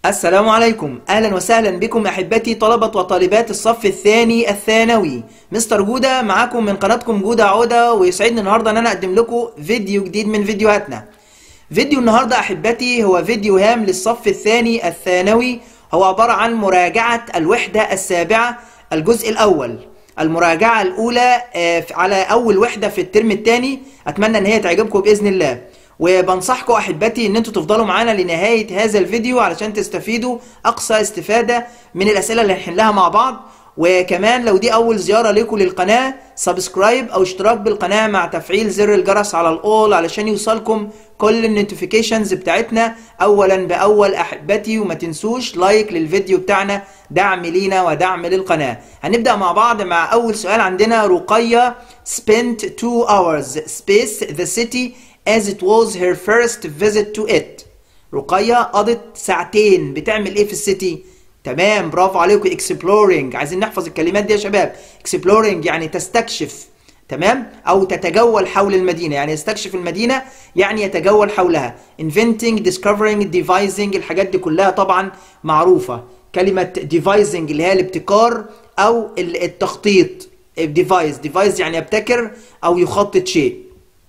السلام عليكم اهلا وسهلا بكم احبتي طلبة وطالبات الصف الثاني الثانوي مستر جودة معاكم من قناتكم جودة عودة ويسعدني النهاردة ان انا اقدم لكم فيديو جديد من فيديوهاتنا فيديو النهاردة احبتي هو فيديو هام للصف الثاني الثانوي هو عبارة عن مراجعة الوحدة السابعة الجزء الاول المراجعة الاولى آه، على اول وحدة في الترم الثاني اتمنى ان هي تعجبكم باذن الله وبنصحكم احبتي ان انتوا تفضلوا معانا لنهايه هذا الفيديو علشان تستفيدوا اقصى استفاده من الاسئله اللي هنحلها مع بعض وكمان لو دي اول زياره لكم للقناه سبسكرايب او اشتراك بالقناه مع تفعيل زر الجرس على الاول علشان يوصلكم كل النوتيفيكيشنز بتاعتنا اولا باول احبتي وما تنسوش لايك للفيديو بتاعنا دعم لينا ودعم للقناه هنبدا مع بعض مع اول سؤال عندنا رقيه spent 2 hours space the city as it was her first visit to it رقية قضت ساعتين بتعمل ايه في السيتي تمام برافو عليكم exploring عايزين نحفظ الكلمات دي يا شباب exploring يعني تستكشف تمام او تتجول حول المدينة يعني يستكشف المدينة يعني يتجول حولها inventing discovering devising الحاجات دي كلها طبعا معروفة كلمة devising اللي هي الابتكار او التخطيط devise devise يعني يبتكر او يخطط شيء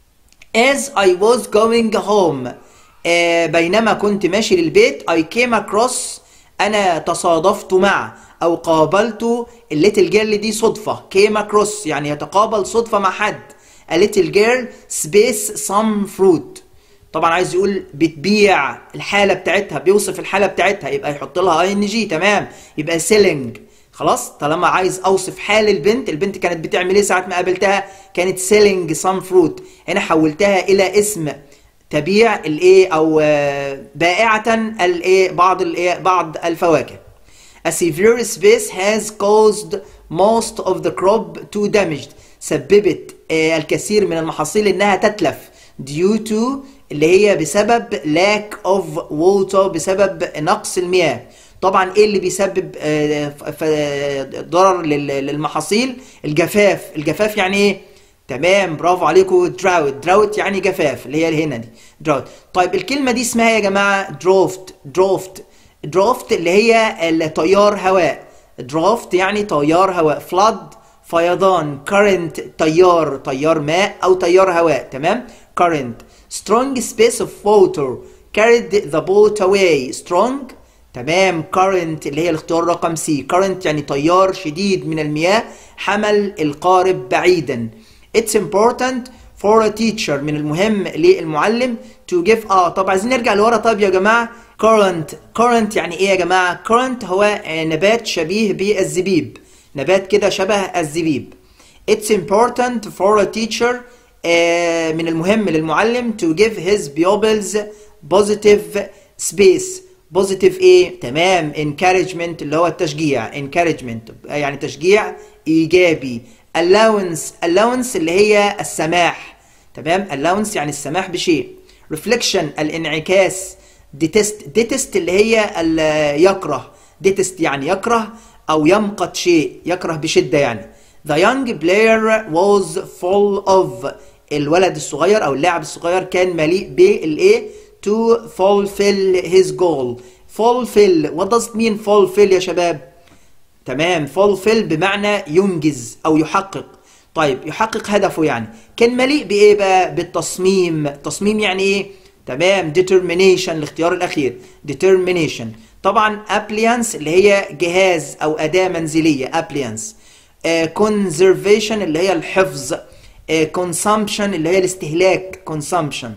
As I was going home آه بينما كنت ماشي للبيت I came across أنا تصادفت مع أو قابلت الليتل جيرل دي صدفة came across يعني يتقابل صدفة مع حد a little girl space some fruit طبعا عايز يقول بتبيع الحالة بتاعتها بيوصف الحالة بتاعتها يبقى يحط لها اي ان جي تمام يبقى selling خلاص طالما عايز اوصف حال البنت البنت كانت بتعمل ايه ساعه ما قابلتها كانت سيلينج سام فروت هنا حولتها الى اسم تبيع الايه او بائعه الايه بعض الايه بعض الفواكه A severe space has caused most of the crop to damaged سببت الكثير من المحاصيل انها تتلف due to اللي هي بسبب lack of water بسبب نقص المياه طبعا ايه اللي بيسبب ضرر للمحاصيل الجفاف الجفاف يعني ايه تمام برافو عليكم دراوت دراوت يعني جفاف اللي هي هنا دي دراوت طيب الكلمه دي اسمها يا جماعه دروفت دروفت دروفت اللي هي تيار هواء دروفت يعني تيار هواء فلاد فيضان current تيار تيار ماء او تيار هواء تمام current strong space of water carried the boat away strong تمام current اللي هي الاختيار رقم سي current يعني تيار شديد من المياه حمل القارب بعيدا it's important for a teacher من المهم للمعلم to give اه طب عايزين نرجع لورا طب يا جماعه current current يعني ايه يا جماعه current هو نبات شبيه بالزبيب نبات كده شبه الزبيب it's important for a teacher آه من المهم للمعلم to give his pupils positive space بوزيتيف ايه تمام encouragement اللي هو التشجيع encouragement يعني تشجيع ايجابي allowance allowance اللي هي السماح تمام allowance يعني السماح بشيء reflection الانعكاس detest detest اللي هي يكره detest يعني يكره او يمقت شيء يكره بشده يعني the young player was full of الولد الصغير او اللاعب الصغير كان مليء بالايه to fulfill his goal fulfill what does it mean fulfill يا شباب تمام fulfill بمعنى ينجز او يحقق طيب يحقق هدفه يعني كان مليء بايه بقى بالتصميم تصميم يعني ايه تمام determination الاختيار الاخير determination طبعا appliance اللي هي جهاز او اداه منزليه appliance uh, conservation اللي هي الحفظ uh, consumption اللي هي الاستهلاك consumption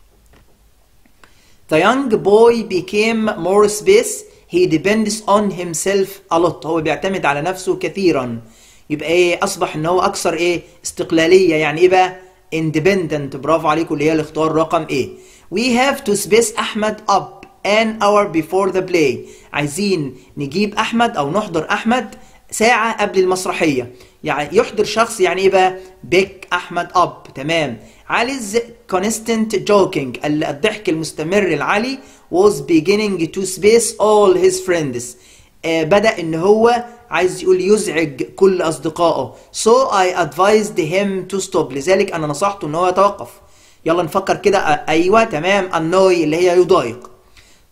The young boy became more space. He depends on himself a lot. هو بيعتمد على نفسه كثيرا. يبقى ايه اصبح ان هو اكثر ايه استقلاليه يعني ايه بقى independent برافو عليكم اللي هي الاختيار رقم ايه. We have to space احمد up an hour before the play. عايزين نجيب احمد او نحضر احمد ساعه قبل المسرحيه. يعني يحضر شخص يعني ايه بقى بيك احمد اب تمام علي's constant joking الضحك المستمر العلي was beginning to space all his friends آه بدأ ان هو عايز يقول يزعج كل اصدقائه so I advised him to stop لذلك انا نصحته ان هو يتوقف يلا نفكر كده ايوه تمام annoy اللي هي يضايق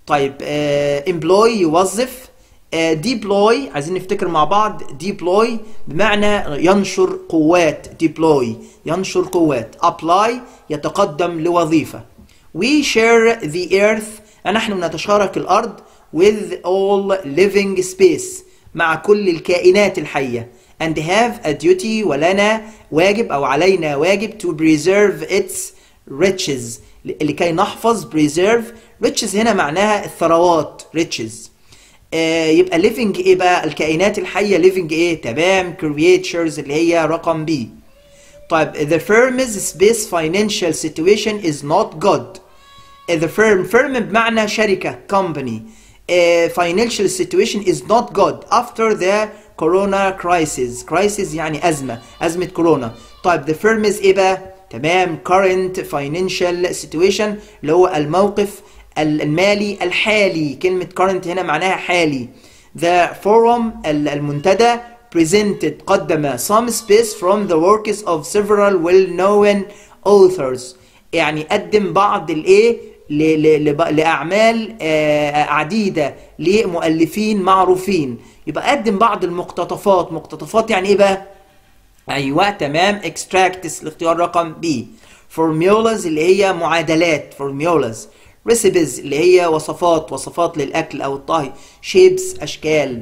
طيب آه employ يوظف آه deploy عايزين نفتكر مع بعض deploy بمعنى ينشر قوات deploy ينشر قوات apply يتقدم لوظيفة we share the earth نحن نتشارك الأرض with all living space مع كل الكائنات الحية and have a duty ولنا واجب أو علينا واجب to preserve its riches لكي نحفظ preserve riches هنا معناها الثروات riches آه يبقى living ايه بقى الكائنات الحية living ايه تمام creatures اللي هي رقم B طيب the firm's space financial situation is not good the firm firm بمعنى شركة company uh, financial situation is not good after the corona crisis crisis يعني أزمة أزمة كورونا طيب the firm is إيه بقى تمام current financial situation اللي هو الموقف المالي الحالي كلمة current هنا معناها حالي the forum المنتدى presented قدم some space from the works of several well-known authors يعني قدم بعض الايه لأعمال عديدة لمؤلفين معروفين يبقى قدم بعض المقتطفات مقتطفات يعني ايه بقى ايوه تمام extracts الاختيار رقم B formulas اللي هي معادلات formulas recipes اللي هي وصفات وصفات للأكل أو الطهي shapes أشكال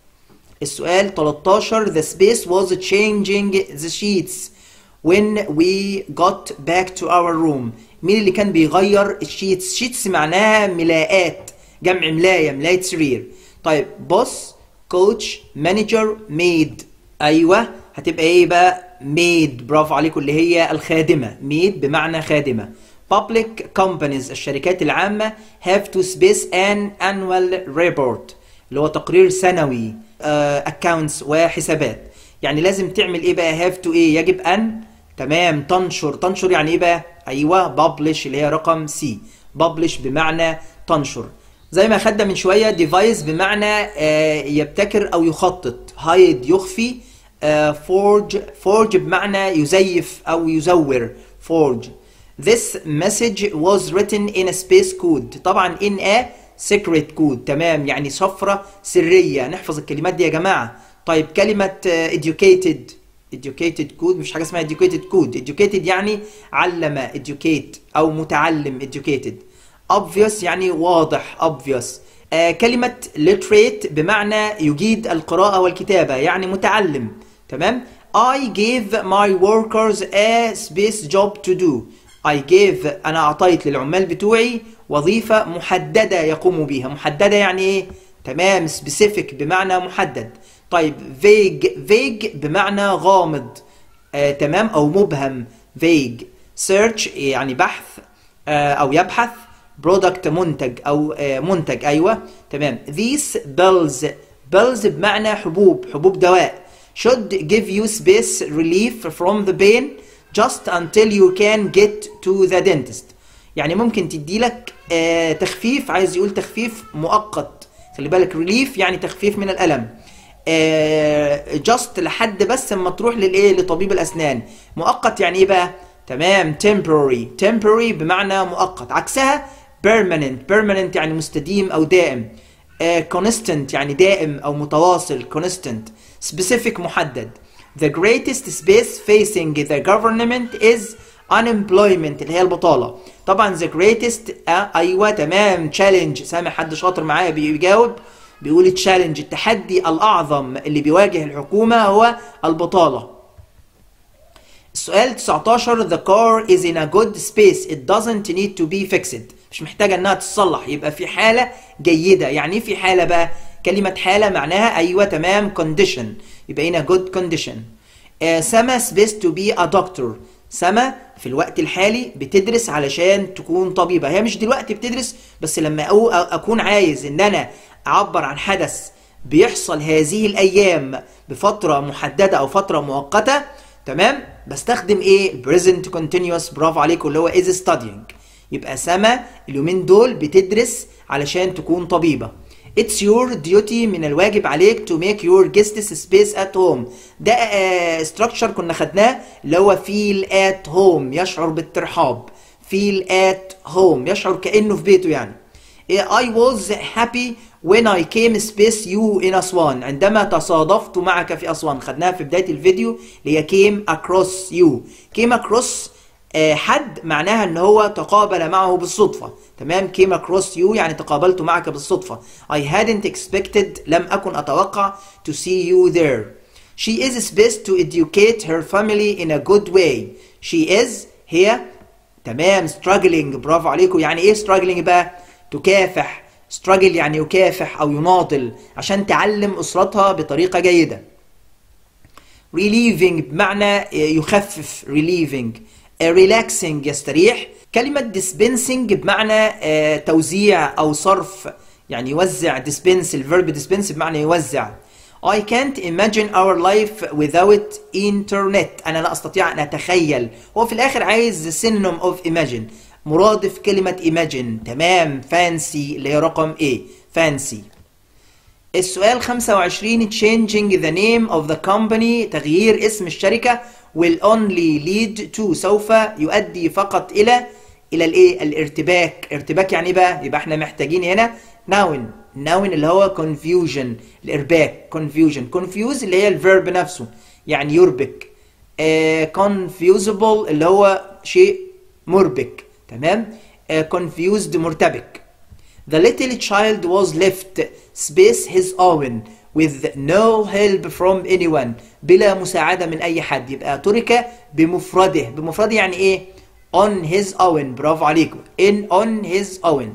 السؤال 13 the space was changing the sheets when we got back to our room مين اللي كان بيغير الشيتس شيتس معناها ملاءات جمع ملاية ملاية سرير طيب بوس كوتش مانجر ميد ايوه هتبقى ايه بقى ميد برافو عليكم اللي هي الخادمة ميد بمعنى خادمة public companies الشركات العامة have to space an annual report اللي هو تقرير سنوي uh, accounts وحسابات يعني لازم تعمل ايه بقى have to ايه يجب ان تمام تنشر تنشر يعني ايه بقى ايوه ببلش اللي هي رقم سي ببلش بمعنى تنشر زي ما خدنا من شويه ديفايس بمعنى آه يبتكر او يخطط هايد يخفي فورج uh, فورج بمعنى يزيف او يزور فورج This message was written in a space code طبعا in a secret code تمام يعني شفرة سرية نحفظ الكلمات دي يا جماعة طيب كلمة uh, educated educated code مش حاجة اسمها educated code educated يعني علم educate أو متعلم educated obvious يعني واضح obvious آه كلمة literate بمعنى يجيد القراءة والكتابة يعني متعلم تمام I gave my workers a space job to do I gave أنا أعطيت للعمال بتوعي وظيفة محددة يقوموا بها محددة يعني إيه؟ تمام specific بمعنى محدد طيب vague vague بمعنى غامض آه تمام أو مبهم vague search يعني بحث آه أو يبحث product منتج أو آه منتج أيوة تمام these pills pills بمعنى حبوب حبوب دواء should give you space relief from the pain just until you can get to the dentist يعني ممكن تدي لك آه تخفيف عايز يقول تخفيف مؤقت خلي بالك ريليف يعني تخفيف من الألم آه جاست لحد بس اما تروح للايه لطبيب الاسنان مؤقت يعني ايه بقى تمام temporary temporary بمعنى مؤقت عكسها permanent permanent يعني مستديم او دائم آه constant يعني دائم او متواصل constant specific محدد the greatest space facing the government is unemployment اللي هي البطالة طبعا the greatest آه ايوه تمام challenge سامع حد شاطر معايا بيجاوب بيقول تشالنج التحدي الأعظم اللي بيواجه الحكومة هو البطالة السؤال 19 The car is in a good space it doesn't need to be fixed مش محتاجة انها تصلح يبقى في حالة جيدة يعني في حالة بقى كلمة حالة معناها أيوة تمام condition يبقى in a good condition uh, سما space to be a doctor سما في الوقت الحالي بتدرس علشان تكون طبيبة هي مش دلوقتي بتدرس بس لما أكون عايز إن أنا أعبر عن حدث بيحصل هذه الأيام بفترة محددة أو فترة مؤقتة تمام بستخدم إيه present continuous برافو عليكم اللي هو is studying يبقى سما اليومين دول بتدرس علشان تكون طبيبة It's your duty من الواجب عليك to make your guests space at home ده uh, structure كنا خدناه اللي هو feel at home يشعر بالترحاب feel at home يشعر كأنه في بيته يعني I was happy when I came space you in أسوان عندما تصادفت معك في أسوان خدناها في بداية الفيديو اللي هي came across you came across آه، حد معناها ان هو تقابل معه بالصدفة تمام came across you يعني تقابلت معك بالصدفة I hadn't expected لم أكن أتوقع to see you there She is supposed to educate her family in a good way She is هي تمام struggling برافو عليكم يعني ايه struggling بقى تكافح struggle يعني يكافح او يناضل عشان تعلم اسرتها بطريقة جيدة relieving بمعنى يخفف relieving relaxing يستريح كلمة dispensing بمعنى آه، توزيع أو صرف يعني يوزع dispense الفيرب dispense بمعنى يوزع I can't imagine our life without internet أنا لا أستطيع أن أتخيل هو في الآخر عايز synonym of imagine مرادف كلمة imagine تمام fancy اللي هي رقم A fancy السؤال 25 changing the name of the company تغيير اسم الشركة will only lead to سوف يؤدي فقط إلى إلى الإيه؟ الارتباك ارتباك يعني إيه بقى؟ يبقى إحنا محتاجين هنا noun noun اللي هو confusion الإرباك confusion confuse اللي هي الفيرب نفسه يعني يربك آه confusable اللي هو شيء مربك تمام آه confused مرتبك The little child was left space his own with no help from anyone بلا مساعدة من أي حد يبقى ترك بمفرده بمفرده يعني إيه on his own برافو عليكم in on his own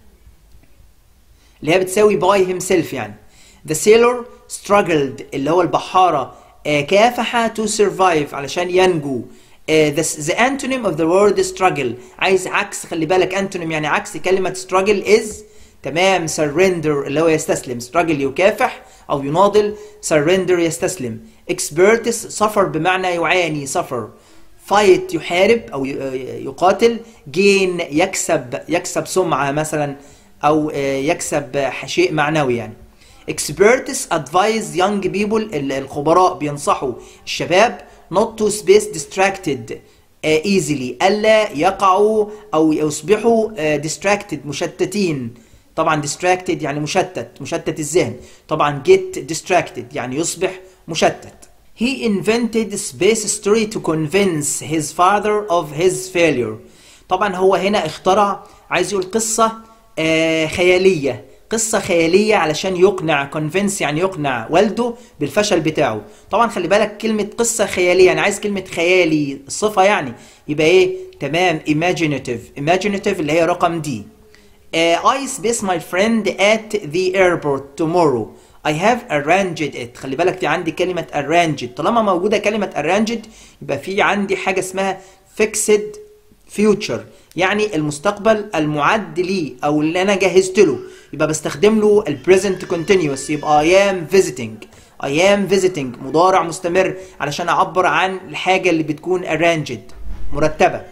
اللي هي بتساوي by himself يعني the sailor struggled اللي هو البحارة آه، كافح to survive علشان ينجو آه، the, the antonym of the word struggle عايز عكس خلي بالك antonym يعني عكس كلمة struggle is تمام surrender اللي هو يستسلم struggle يكافح أو يناضل surrender يستسلم expertus suffer بمعنى يعاني suffer fight يحارب أو ي- يقاتل gain يكسب يكسب سمعة مثلا أو آه، يكسب شيء معنوي يعني experts advise young people ال- الخبراء بينصحوا الشباب not to space distracted uh, easily ألا يقعوا أو يصبحوا uh, distracted مشتتين طبعا distracted يعني مشتت مشتت الذهن طبعا get distracted يعني يصبح مشتت He invented space story to convince his father of his failure طبعا هو هنا اخترع عايز يقول قصة آه خيالية قصة خيالية علشان يقنع convince يعني يقنع والده بالفشل بتاعه طبعا خلي بالك كلمة قصة خيالية أنا عايز كلمة خيالي الصفة يعني يبقى إيه تمام imaginative imaginative اللي هي رقم دي uh, I space my friend at the airport tomorrow I have arranged it خلي بالك في عندي كلمة arranged طالما موجودة كلمة arranged يبقى في عندي حاجة اسمها fixed future يعني المستقبل المعد لي او اللي انا جهزت له يبقى بستخدم له ال present continuous يبقى I am visiting I am visiting مضارع مستمر علشان اعبر عن الحاجة اللي بتكون arranged مرتبة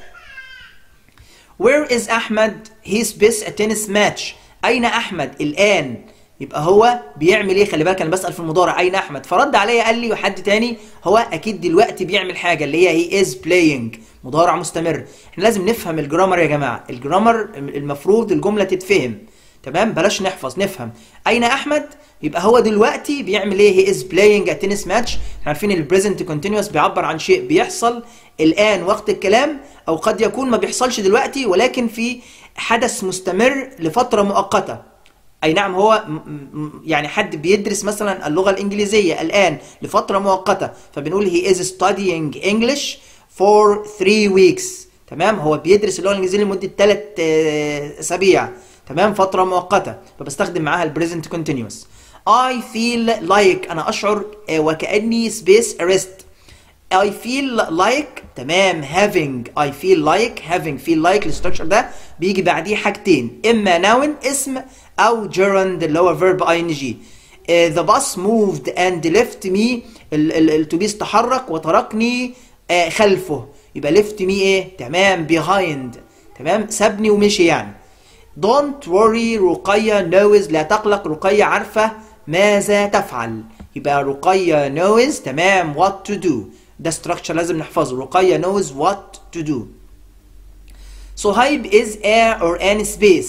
Where is أحمد? He space a tennis match. أين أحمد الآن؟ يبقى هو بيعمل إيه؟ خلي بالك أنا بسأل في المضارع أين أحمد؟ فرد عليا قال لي وحد تاني هو أكيد دلوقتي بيعمل حاجة اللي هي he is playing مضارع مستمر. إحنا لازم نفهم الجرامر يا جماعة، الجرامر المفروض الجملة تتفهم. تمام؟ بلاش نحفظ نفهم. أين أحمد؟ يبقى هو دلوقتي بيعمل ايه he is playing a tennis match احنا عارفين ال present continuous بيعبر عن شيء بيحصل الان وقت الكلام او قد يكون ما بيحصلش دلوقتي ولكن في حدث مستمر لفترة مؤقتة اي نعم هو م- م- يعني حد بيدرس مثلا اللغة الانجليزية الان لفترة مؤقتة فبنقول he is studying English for three weeks تمام هو بيدرس اللغة الانجليزية لمدة ثلاث اسابيع تمام فترة مؤقتة فبستخدم معاها ال present continuous I feel like أنا أشعر آه، وكأني space arrest I feel like تمام having I feel like having feel like الستراكشر ده بيجي بعديه حاجتين إما noun اسم أو gerund اللي هو verb ing آه، the bus moved and left me ال- ال- الاتوبيس تحرك وتركني آه، خلفه يبقى left me ايه تمام behind تمام سابني ومشي يعني Don't worry رقية knows لا تقلق رقية عارفة ماذا تفعل يبقى رقية knows تمام what to do ده structure لازم نحفظه رقية knows what to do صهيب is a or an space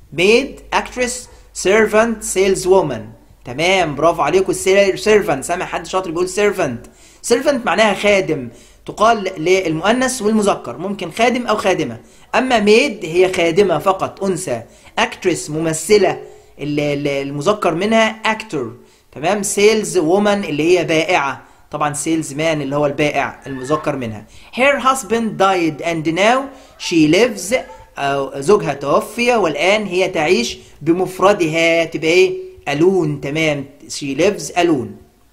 maid actress servant saleswoman تمام برافو عليكم servant سامع حد شاطر بيقول servant servant معناها خادم تقال للمؤنث والمذكر ممكن خادم او خادمه اما maid هي خادمه فقط انثى actress ممثله المذكر منها actor تمام سيلز وومن اللي هي بائعه طبعا سيلز مان اللي هو البائع المذكر منها her husband died and now she lives أو زوجها توفي والآن هي تعيش بمفردها تبقى إيه alone تمام she lives alone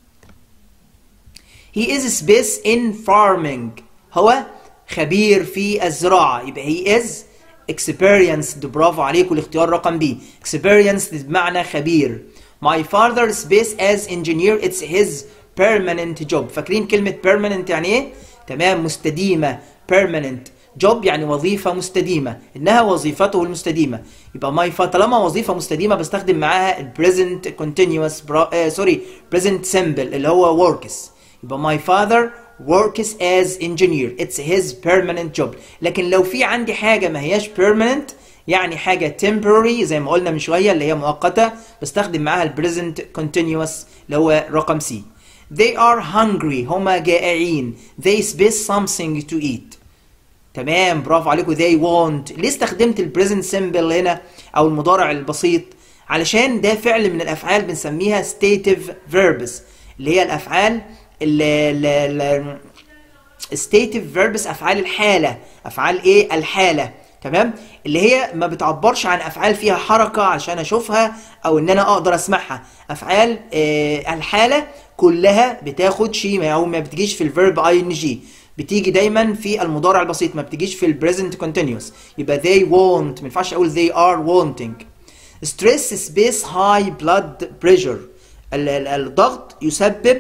he is space in farming هو خبير في الزراعة يبقى he is experienced برافو عليكم الاختيار رقم بي experienced بمعنى خبير my father space as engineer it's his permanent job فاكرين كلمة permanent يعني ايه؟ تمام مستديمة permanent job يعني وظيفة مستديمة إنها وظيفته المستديمة يبقى my father طالما وظيفة مستديمة بستخدم معاها ال present continuous برا... آه سوري present simple اللي هو works يبقى my father works as engineer it's his permanent job لكن لو في عندي حاجة ما هياش permanent يعني حاجة temporary زي ما قلنا من شوية اللي هي مؤقتة بستخدم معاها ال present continuous اللي هو رقم C They are hungry هما جائعين They space something to eat تمام برافو عليكم they want ليه استخدمت ال present simple هنا أو المضارع البسيط علشان ده فعل من الأفعال بنسميها stative verbs اللي هي الأفعال ال stative verbs أفعال الحالة أفعال إيه الحالة تمام اللي هي ما بتعبرش عن افعال فيها حركه عشان اشوفها او ان انا اقدر اسمعها افعال آه الحاله كلها بتاخد شيء او ما بتجيش في الفيرب اي ان جي بتيجي دايما في المضارع البسيط ما بتجيش في البريزنت كونتينوس يبقى they want ما ينفعش اقول they are wanting stress space high blood pressure الضغط يسبب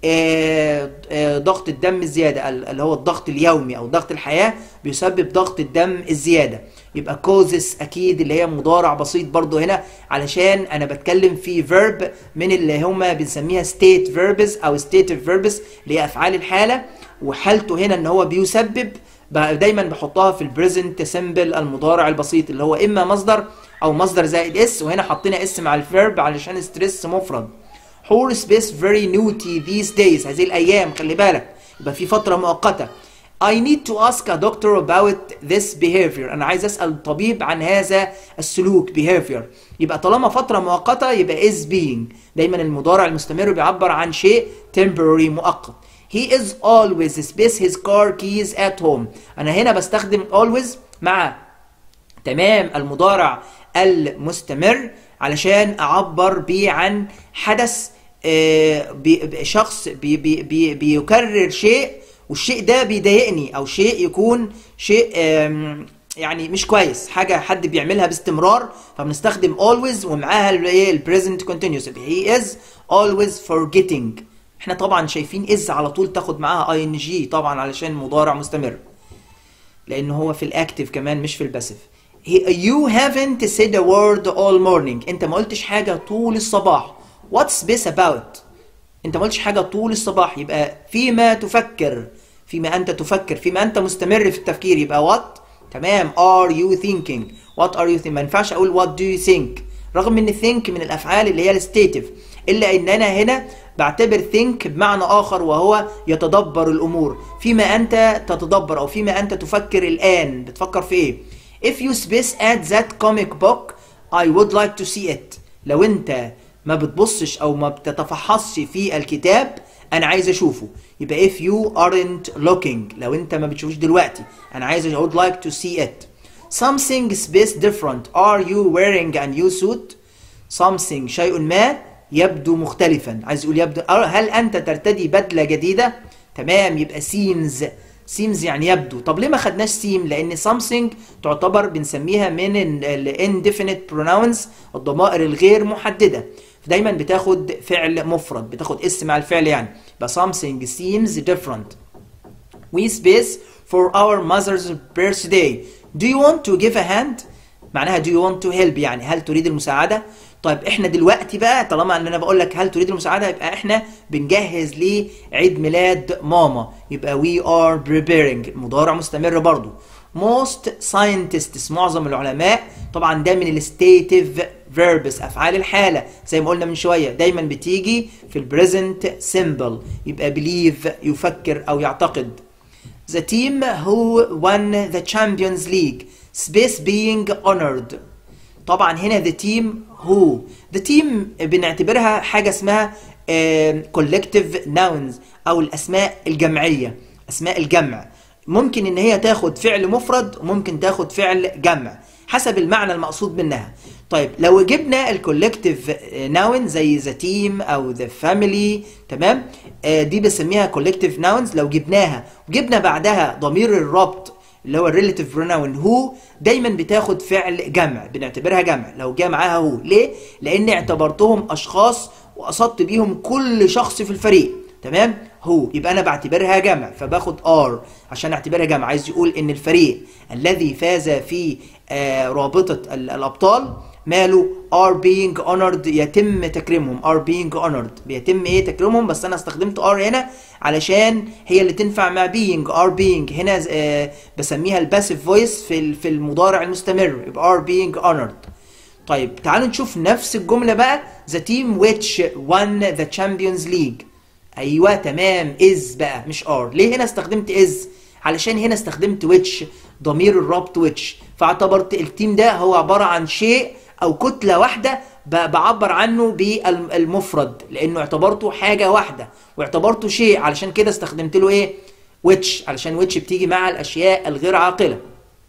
ضغط الدم الزيادة اللي هو الضغط اليومي أو ضغط الحياة بيسبب ضغط الدم الزيادة يبقى causes أكيد اللي هي مضارع بسيط برضو هنا علشان أنا بتكلم في verb من اللي هما بنسميها state verbs أو stative verbs اللي هي أفعال الحالة وحالته هنا إن هو بيسبب دايما بحطها في البريزنت سيمبل المضارع البسيط اللي هو إما مصدر أو مصدر زائد اس وهنا حطينا اس مع الفيرب علشان ستريس مفرد حور سبيس very naughty these days هذه الأيام خلي بالك يبقى في فترة مؤقتة I need to ask a doctor about this behavior أنا عايز أسأل طبيب عن هذا السلوك behavior يبقى طالما فترة مؤقتة يبقى is being دايما المضارع المستمر بيعبر عن شيء temporary مؤقت He is always space his car keys at home أنا هنا بستخدم always مع تمام المضارع المستمر علشان أعبر بيه عن حدث شخص بي بي بي بيكرر شيء والشيء ده بيضايقني او شيء يكون شيء يعني مش كويس حاجه حد بيعملها باستمرار فبنستخدم always ومعاها الايه البريزنت كونتينيوس he is always forgetting احنا طبعا شايفين is على طول تاخد معاها ing طبعا علشان مضارع مستمر لان هو في الاكتف كمان مش في الباسيف you haven't said a word all morning انت ما قلتش حاجه طول الصباح What's this about؟ انت ما قلتش حاجه طول الصباح يبقى فيما تفكر فيما انت تفكر فيما انت مستمر في التفكير يبقى what تمام are you thinking what are you thinking ما ينفعش اقول what do you think رغم ان think من الافعال اللي هي الستيتيف الا ان انا هنا بعتبر think بمعنى اخر وهو يتدبر الامور فيما انت تتدبر او فيما انت تفكر الان بتفكر في ايه if you space at that comic book I would like to see it لو انت ما بتبصش او ما بتتفحصش في الكتاب انا عايز اشوفه يبقى if you aren't looking لو انت ما بتشوفوش دلوقتي انا عايز I would like to see it something space different are you wearing a new suit something شيء ما يبدو مختلفا عايز يقول يبدو هل انت ترتدي بدله جديده تمام يبقى seems seems يعني يبدو طب ليه ما خدناش سيم لان something تعتبر بنسميها من ال indefinite pronouns الضمائر الغير محدده دايما بتاخد فعل مفرد بتاخد اس مع الفعل يعني يبقى something seems different we space for our mother's birthday do you want to give a hand معناها do you want to help يعني هل تريد المساعدة طيب احنا دلوقتي بقى طالما ان انا بقول لك هل تريد المساعدة يبقى احنا بنجهز لعيد ميلاد ماما يبقى we are preparing مضارع مستمر برضو most scientists معظم العلماء طبعا ده من الستيتيف فيربس افعال الحاله زي ما قلنا من شويه دايما بتيجي في البريزنت سيمبل يبقى believe يفكر او يعتقد The team who won the Champions League space being honored طبعا هنا the team who the team بنعتبرها حاجة اسمها آه، collective nouns أو الأسماء الجمعية أسماء الجمع ممكن إن هي تاخد فعل مفرد وممكن تاخد فعل جمع حسب المعنى المقصود منها طيب لو جبنا الكولكتيف ناون زي ذا تيم او ذا فاميلي تمام آه، دي بسميها كولكتيف ناونز لو جبناها وجبنا بعدها ضمير الربط اللي هو الريليتيف بروناون هو دايما بتاخد فعل جمع بنعتبرها جمع لو جه معاها هو ليه لان اعتبرتهم اشخاص وقصدت بيهم كل شخص في الفريق تمام هو يبقى انا بعتبرها جمع فباخد ار عشان اعتبرها جمع عايز يقول ان الفريق الذي فاز في آه، رابطة ال- الابطال ماله are being honored يتم تكريمهم are being honored بيتم ايه تكريمهم بس انا استخدمت are هنا علشان هي اللي تنفع مع being are being هنا آه، بسميها الباسيف فويس في ال- في المضارع المستمر يبقى are being honored طيب تعالوا نشوف نفس الجملة بقى the team which won the Champions League ايوه تمام is بقى مش are ليه هنا استخدمت is علشان هنا استخدمت which ضمير الربط which فاعتبرت التيم ده هو عبارة عن شيء او كتلة واحدة ب- بعبر عنه بالمفرد لانه اعتبرته حاجة واحدة واعتبرته شيء علشان كده استخدمت له ايه which علشان which بتيجي مع الاشياء الغير عاقلة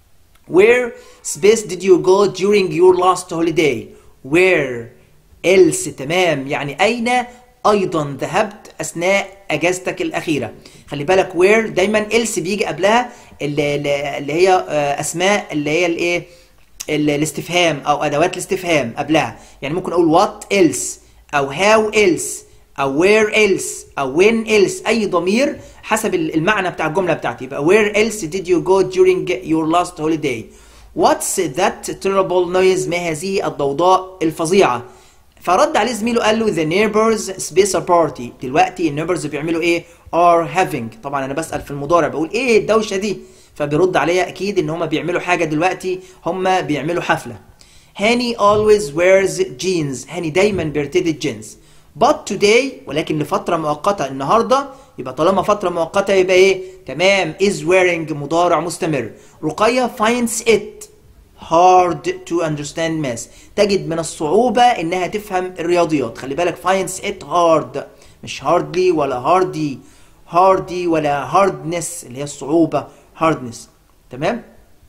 Where space did you go during your last holiday? Where else تمام يعني أين أيضا ذهبت أثناء أجازتك الأخيرة خلي بالك where دايما else بيجي قبلها اللي, اللي هي آه، أسماء اللي هي الإيه ال- الاستفهام أو أدوات الاستفهام قبلها يعني ممكن أقول what else أو how else أو where else أو when else أي ضمير حسب ال- المعنى بتاع الجملة بتاعتي يبقى where else did you go during your last holiday What's that terrible noise ما هذه الضوضاء الفظيعة فرد عليه زميله قال له the neighbors space a party دلوقتي النيبرز بيعملوا ايه are having طبعا انا بسأل في المضارع بقول ايه الدوشة دي فبيرد عليا اكيد ان هما بيعملوا حاجة دلوقتي هما بيعملوا حفلة هاني always wears jeans هاني دايما بيرتدي الجينز but today ولكن لفترة مؤقتة النهاردة يبقى طالما فترة مؤقتة يبقى ايه تمام is wearing مضارع مستمر رقية finds it hard to understand math تجد من الصعوبة انها تفهم الرياضيات خلي بالك finds it hard مش hardly ولا hardy hardy ولا hardness اللي هي الصعوبة hardness تمام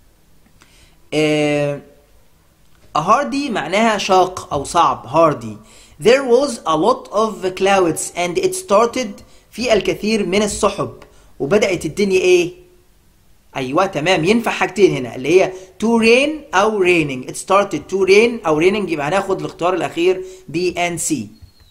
آه A hardy معناها شاق أو صعب hardy There was a lot of clouds and it started في الكثير من السحب وبدأت الدنيا إيه؟ أيوة تمام ينفع حاجتين هنا اللي هي to rain أو raining It started to rain أو raining يبقى هناخد الاختيار الأخير B and C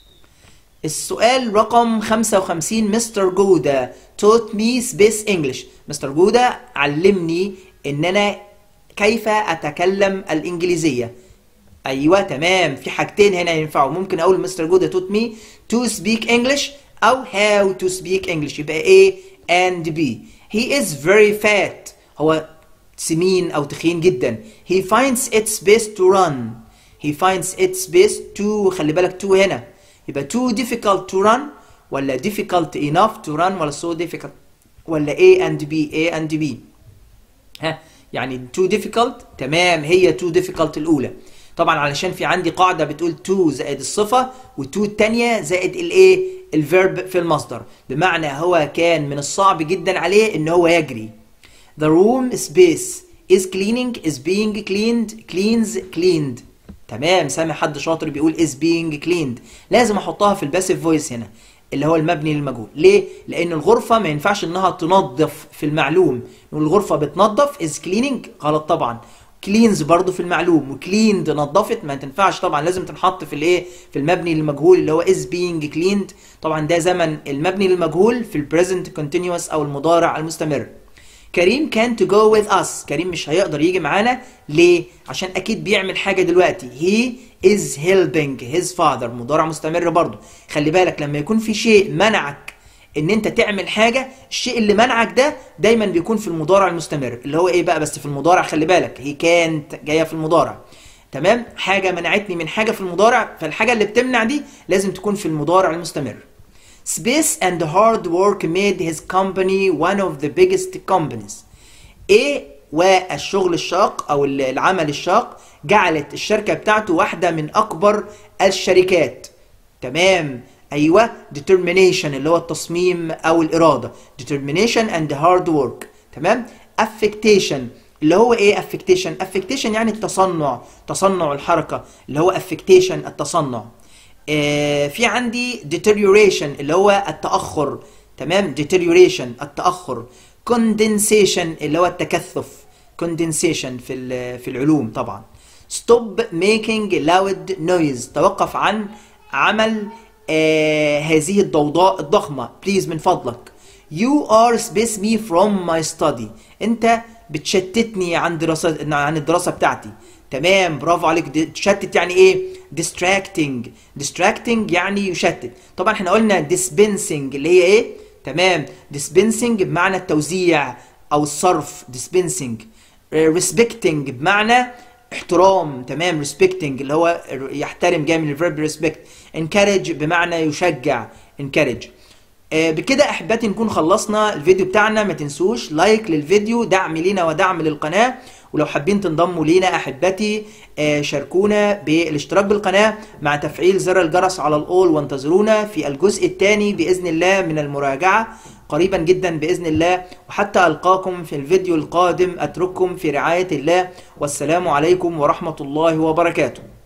السؤال رقم 55 مستر جودة taught me space English مستر جودة علمني ان انا كيف اتكلم الانجليزية ايوه تمام في حاجتين هنا ينفعوا ممكن اقول مستر جودة taught me to speak English او how to speak English يبقى A and B he is very fat هو سمين او تخين جدا he finds it best to run he finds it best to خلي بالك to هنا يبقى too difficult to run ولا difficult enough to run ولا so difficult ولا A and B A and B ها يعني too difficult تمام هي too difficult الأولى طبعا علشان في عندي قاعدة بتقول to زائد الصفة و to التانية زائد الايه الفيرب في المصدر بمعنى هو كان من الصعب جدا عليه ان هو يجري the room space is cleaning is being cleaned cleans cleaned تمام سامع حد شاطر بيقول is being cleaned لازم احطها في الباسيف فويس هنا اللي هو المبني للمجهول ليه لان الغرفه ما ينفعش انها تنظف في المعلوم نقول الغرفه بتنظف is cleaning غلط طبعا كلينز برضو في المعلوم وكليند نظفت ما تنفعش طبعا لازم تنحط في الايه في المبني للمجهول اللي هو is being cleaned طبعا ده زمن المبني للمجهول في البريزنت continuous او المضارع المستمر كريم كان تو جو with us كريم مش هيقدر يجي معانا ليه عشان اكيد بيعمل حاجه دلوقتي he is helping his father مضارع مستمر برضه خلي بالك لما يكون في شيء منعك ان انت تعمل حاجه الشيء اللي منعك ده دايما بيكون في المضارع المستمر اللي هو ايه بقى بس في المضارع خلي بالك هي كانت جايه في المضارع تمام حاجة منعتني من حاجة في المضارع فالحاجة اللي بتمنع دي لازم تكون في المضارع المستمر Space and hard work made his company one of the biggest companies. ايه والشغل الشاق او العمل الشاق جعلت الشركة بتاعته واحدة من اكبر الشركات. تمام ايوه determination اللي هو التصميم او الاراده determination and hard work تمام affectation اللي هو ايه affectation affectation يعني التصنع تصنع الحركه اللي هو affectation التصنع آه في عندي deterioration اللي هو التاخر تمام deterioration التاخر condensation اللي هو التكثف condensation في في العلوم طبعا stop making loud noise توقف عن عمل آه هذه الضوضاء الضخمة بليز من فضلك You are space me from my study انت بتشتتني عن دراسة عن الدراسة بتاعتي تمام برافو عليك تشتت يعني ايه distracting distracting يعني يشتت طبعا احنا قلنا dispensing اللي هي ايه تمام dispensing بمعنى التوزيع او الصرف dispensing respecting بمعنى احترام تمام respecting اللي هو يحترم جاي من الفيرب respect encourage بمعنى يشجع encourage آه بكده احبتي نكون خلصنا الفيديو بتاعنا ما تنسوش لايك للفيديو دعم لينا ودعم للقناة ولو حابين تنضموا لينا احبتي آه شاركونا بالاشتراك بالقناة مع تفعيل زر الجرس على الاول وانتظرونا في الجزء الثاني باذن الله من المراجعة قريبا جدا باذن الله وحتى القاكم في الفيديو القادم اترككم في رعاية الله والسلام عليكم ورحمة الله وبركاته